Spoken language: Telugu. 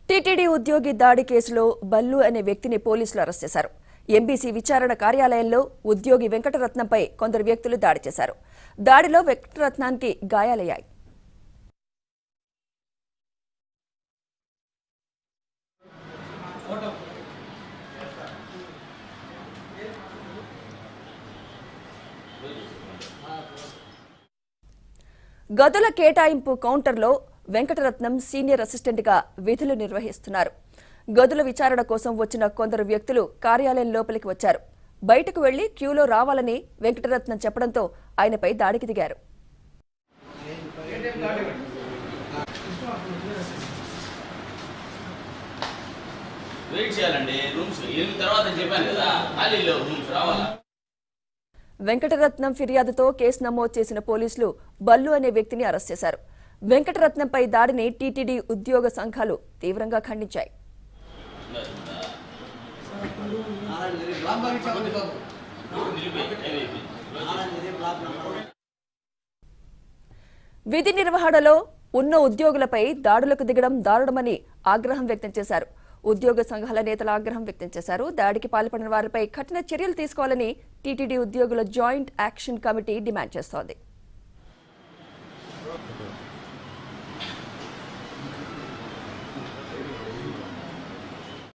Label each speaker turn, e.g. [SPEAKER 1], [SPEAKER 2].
[SPEAKER 1] టీటీడీ ఉద్యోగి దాడి కేసులో బల్లు అనే వ్యక్తిని పోలీసులు అరెస్ట్ చేశారు ఎంబీసీ విచారణ కార్యాలయంలో ఉద్యోగి వెంకటరత్నంపై కొందరు వ్యక్తులు దాడి చేశారు దాడిలో వెంకటరత్నానికి గాయాలయ్యాయి గదుల కేటాయింపు కౌంటర్లో వెంకటరత్నం సీనియర్ అసిస్టెంట్గా విధులు నిర్వహిస్తున్నారు గదుల విచారణ కోసం వచ్చిన కొందరు వ్యక్తులు కార్యాలయం లోపలికి వచ్చారు బయటకు వెళ్లి క్యూలో రావాలని వెంకటరత్నం చెప్పడంతో ఆయనపై దాడికి దిగారు
[SPEAKER 2] వెయిట్ చేయాలండి రూమ్స్ ఎనిమిది తర్వాత చెప్పాను కదా ఖాళీ లేవు రూమ్స్ రావాలా
[SPEAKER 1] వెంకటరత్నం ఫిర్యాదుతో కేసు నమోదు చేసిన పోలీసులు బల్లు అనే వ్యక్తిని అరెస్ట్ చేశారు వెంకటరత్నంపై దాడిని టీటీడీ ఉద్యోగ సంఘాలు తీవ్రంగా ఖండించాయి విధి నిర్వహణలో ఉన్న ఉద్యోగులపై దాడులకు దిగడం దారుణమని ఆగ్రహం వ్యక్తం చేశారు ఉద్యోగ సంఘాల నేతల ఆగ్రహం వ్యక్తం చేశారు దాడికి పాల్పడిన వారిపై కఠిన చర్యలు తీసుకోవాలని టీటీడీ ఉద్యోగుల జాయింట్ యాక్షన్ కమిటీ డిమాండ్ చేస్తోంది